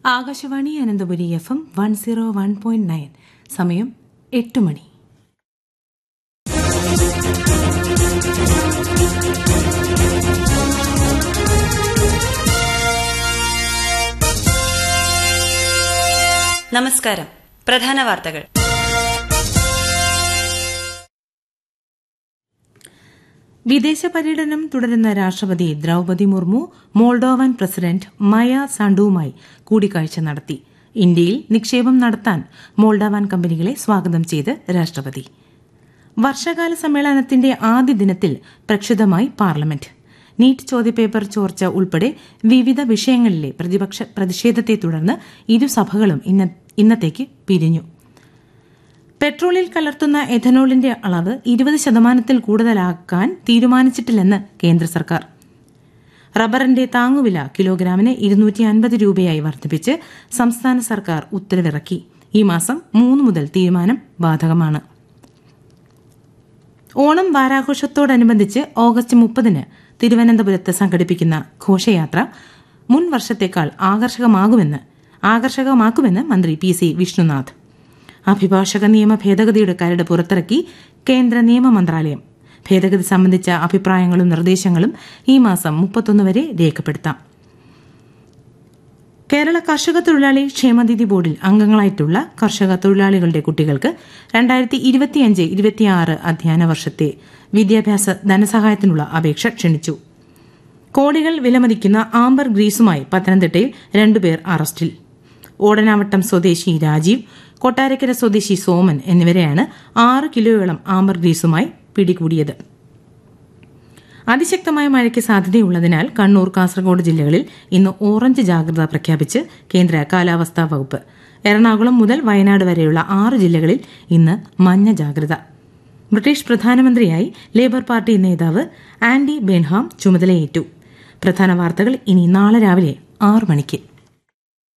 Akashvani Ananthapuri F M one zero one point nine സമയം എട്ട് മണി നമസ്കാരം പ്രധാന വാർത്തകൾ വിദേശ പര്യടനം തുടരുന്ന രാഷ്ട്രപതി ദ്രൌപതി മുർമു മോൾഡോവൻ പ്രസിഡന്റ് മയ സാണ്ടുവുമായി കൂടിക്കാഴ്ച നടത്തി ഇന്ത്യയിൽ നിക്ഷേപം നടത്താൻ മോൾഡോവാൻ കമ്പനികളെ സ്വാഗതം ചെയ്ത് രാഷ്ട്രപതി വർഷകാല സമ്മേളനത്തിന്റെ ആദ്യ ദിനത്തിൽ പ്രക്ഷുബ്ധമായി പാർലമെന്റ് നീറ്റ് ചോദ്യപേപ്പർ ചോർച്ച ഉൾപ്പെടെ വിവിധ വിഷയങ്ങളിലെ പ്രതിപക്ഷ പ്രതിഷേധത്തെ തുടർന്ന് ഇരുസഭകളും ഇന്നത്തേക്ക് പിരിഞ്ഞു പെട്രോളിൽ കലർത്തുന്ന എഥനോളിന്റെ അളവ് ഇരുപത് ശതമാനത്തിൽ കൂടുതലാക്കാൻ തീരുമാനിച്ചിട്ടില്ലെന്ന് കേന്ദ്ര സർക്കാർ റബ്ബറിന്റെ താങ്ങുവില കിലോഗ്രാമിന് ഇരുന്നൂറ്റി അൻപത് രൂപയായി വർദ്ധിപ്പിച്ച് സംസ്ഥാന സർക്കാർ ഉത്തരവിറക്കി ഈ മാസം മൂന്ന് മുതൽ തീരുമാനം ബാധകമാണ് ഓണം വാരാഘോഷത്തോടനുബന്ധിച്ച് ഓഗസ്റ്റ് മുപ്പതിന് തിരുവനന്തപുരത്ത് സംഘടിപ്പിക്കുന്ന ഘോഷയാത്ര മുൻ വർഷത്തേക്കാൾ ആകർഷകമാകുമെന്ന് ആകർഷകമാക്കുമെന്ന് മന്ത്രി പി സി വിഷ്ണുനാഥ് അഭിഭാഷക നിയമ ഭേദഗതിയുടെ കരട് പുറത്തിറക്കി കേന്ദ്ര നിയമ മന്ത്രാലയം ഭേദഗതി സംബന്ധിച്ച അഭിപ്രായങ്ങളും നിർദ്ദേശങ്ങളും ഈ മാസം മുപ്പത്തൊന്ന് വരെ രേഖപ്പെടുത്താം കേരള കർഷക തൊഴിലാളി ക്ഷേമനിധി ബോർഡിൽ അംഗങ്ങളായിട്ടുള്ള കർഷക തൊഴിലാളികളുടെ കുട്ടികൾക്ക് രണ്ടായിരത്തി ഇരുപത്തിയഞ്ച് ഇരുപത്തിയാറ് അധ്യയന വർഷത്തെ വിദ്യാഭ്യാസ ധനസഹായത്തിനുള്ള അപേക്ഷ ക്ഷണിച്ചു കോടികൾ വിലമതിക്കുന്ന ആംബർ ഗ്രീസുമായി പത്തനംതിട്ടയിൽ രണ്ടുപേർ അറസ്റ്റിൽ ഓടനാവട്ടം സ്വദേശി രാജീവ് കൊട്ടാരക്കര സ്വദേശി സോമൻ എന്നിവരെയാണ് ആറ് കിലോയോളം ആംബർ ഗ്രീസുമായി പിടികൂടിയത് അതിശക്തമായ മഴയ്ക്ക് സാധ്യതയുള്ളതിനാൽ കണ്ണൂർ കാസർഗോഡ് ജില്ലകളിൽ ഇന്ന് ഓറഞ്ച് ജാഗ്രത പ്രഖ്യാപിച്ച് കേന്ദ്ര കാലാവസ്ഥാ വകുപ്പ് എറണാകുളം മുതൽ വയനാട് വരെയുള്ള ആറ് ജില്ലകളിൽ ഇന്ന് മഞ്ഞ ജാഗ്രത ബ്രിട്ടീഷ് പ്രധാനമന്ത്രിയായി ലേബർ പാർട്ടി നേതാവ് ആൻഡി ബെൻഹാം ചുമതലയേറ്റു പ്രധാന വാർത്തകൾ ഇനി നാളെ രാവിലെ ആറ് മണിക്ക്